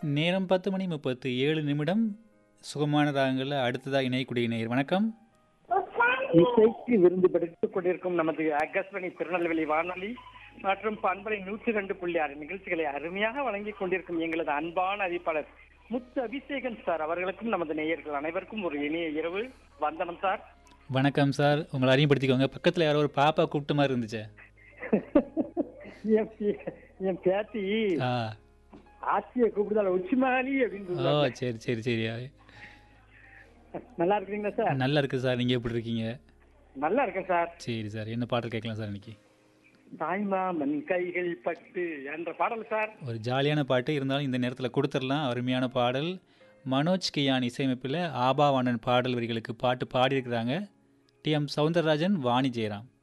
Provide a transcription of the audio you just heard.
நேரம் பத்து மணி முப்பத்து ஏழு நிமிடம் சுகமான ராகங்களில் அடுத்ததாக இணையக்கூடிய நேயர் வணக்கம் இசைக்கு விருந்து படுத்துக் கொண்டிருக்கும் நமது ஆகாஷ்வாணி திருநெல்வேலி வானொலி மற்றும் பண்பலை நூற்றி ரெண்டு புள்ளி ஆறு நிகழ்ச்சிகளை அருமையாக வழங்கிக் கொண்டிருக்கும் எங்களது அன்பான அறிவிப்பாளர் முத்து அபிஷேகன் சார் அவர்களுக்கும் நமது நேயர்கள் அனைவருக்கும் ஒரு இனிய இரவு வந்தனம் சார் வணக்கம் சார் உங்களை அறிமுகப்படுத்திக்கோங்க பக்கத்தில் யாரோ ஒரு பாப்பா கூப்பிட்ட மாதிரி இருந்துச்சு என் பே- என் பேத்தி ஆ ஆட்சியை கூப்பிடுதால உச்சிமாலி அப்படின்னு ஓ சொல்லுவாங்க. சரி சரி சரி நல்லா இருக்கிறீங்களா சார் நல்லா இருக்கு சார் நீங்கள் எப்படி இருக்கீங்க நல்லா இருக்கேன் சார் சரி சார் என்ன பாடல் கேட்கலாம் சார் இன்னைக்கு தாய்மாமன் கைகள் பட்டு என்ற பாடல் சார் ஒரு ஜாலியான பாட்டு இருந்தாலும் இந்த நேரத்தில் கொடுத்துடலாம் அருமையான பாடல் மனோஜ் கியான் இசையமைப்பில் ஆபாவாணன் பாடல் வரிகளுக்கு பாட்டு பாடியிருக்கிறாங்க டி எம் சவுந்தரராஜன் வாணி ஜெயராம்